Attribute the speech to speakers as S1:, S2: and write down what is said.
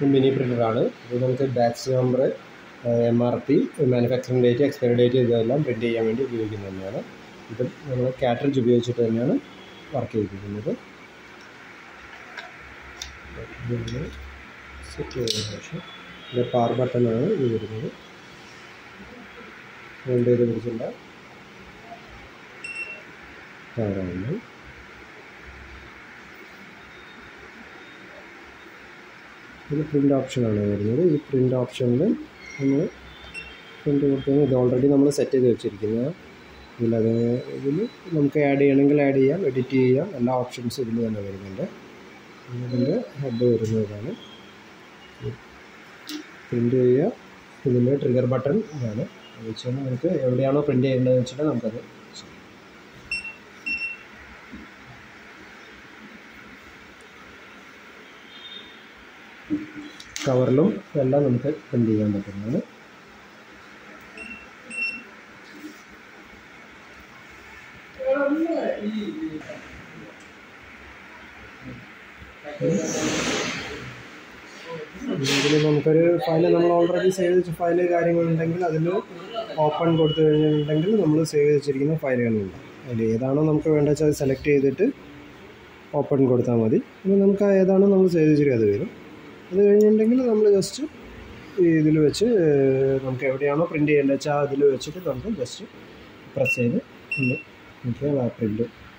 S1: ഇത് മിനി പ്രിൻ്ററാണ് ഇത് നമുക്ക് batch number M R P manufacturing date expiry date ഇതെല്ലാം പ്രിൻറ്റ് ചെയ്യാൻ വേണ്ടി ഉപയോഗിക്കുന്നത് തന്നെയാണ് ഇത് നമ്മൾ കാറ്ററിജ് ഉപയോഗിച്ചിട്ട് തന്നെയാണ് വർക്ക് ചെയ്തിരിക്കുന്നത് ഇതിന് സെറ്റ് ചെയ്തതിന് ശേഷം ഇത് പവർ ബട്ടണാണ് ഇത് വരുന്നത് ഹോൾഡ് ചെയ്ത് പിടിച്ചിട്ടുള്ള പവറാണ് ഇത് പ്രിൻ്റ് ഓപ്ഷനാണ് വരുന്നത് ഈ പ്രിൻ്റ് ഓപ്ഷനിൽ നമ്മൾ പ്രിൻ്റ് കൊടുത്തു ഇത് ഓൾറെഡി നമ്മൾ സെറ്റ് ചെയ്ത് വെച്ചിരിക്കുന്നത് ഇതിലത് ഇതിൽ നമുക്ക് ആഡ് ചെയ്യണമെങ്കിൽ ആഡ് ചെയ്യാം എഡിറ്റ് ചെയ്യാം എല്ലാ ഓപ്ഷൻസും ഇതിൽ തന്നെ വരുന്നുണ്ട് ഇതിൻ്റെ ഹെഡ് വരുന്നതാണ് പ്രിൻ്റ് ചെയ്യുക ഇതിൻ്റെ ട്രിഗർ ബട്ടൺ ഇതാണ് അത് വെച്ചാൽ നമുക്ക് എവിടെയാണോ പ്രിൻ്റ് ചെയ്യേണ്ടതെന്ന് വെച്ചിട്ട് നമുക്കത് ചെയ്യാം. കവറിലും എല്ലാം നമുക്ക് പ്രിൻ്റ് ചെയ്യാൻ പറ്റുന്നതാണ് ഇതിൽ നമുക്കൊരു ഫയൽ നമ്മൾ ഓൾറെഡി സേവ് വെച്ച ഫയൽ കാര്യങ്ങളുണ്ടെങ്കിൽ അതിൽ ഓപ്പൺ കൊടുത്തു കഴിഞ്ഞിട്ടുണ്ടെങ്കിൽ നമ്മൾ സേവ് വെച്ചിരിക്കുന്ന ഫയലുകളുണ്ട് അതിൽ ഏതാണോ നമുക്ക് വേണ്ടത് വെച്ചാൽ അത് സെലക്ട് ചെയ്തിട്ട് ഓപ്പൺ കൊടുത്താൽ മതി പിന്നെ നമുക്ക് ഏതാണോ നമ്മൾ സേവ് വെച്ചിരിക്കുക അത് വരും അത് കഴിഞ്ഞിട്ടുണ്ടെങ്കിൽ നമ്മൾ ജസ്റ്റ് ഇതിൽ വെച്ച് ഏഹ്, നമുക്ക് എവിടെയാണോ പ്രിൻ്റ് ചെയ്യേണ്ടത് വെച്ചാൽ അതിൽ വെച്ചിട്ട് നമുക്ക് ജസ്റ്റ് പ്രസ് ചെയ്ത് ഒന്ന് നോക്കിയാൽ ആ പ്രിൻ്റ്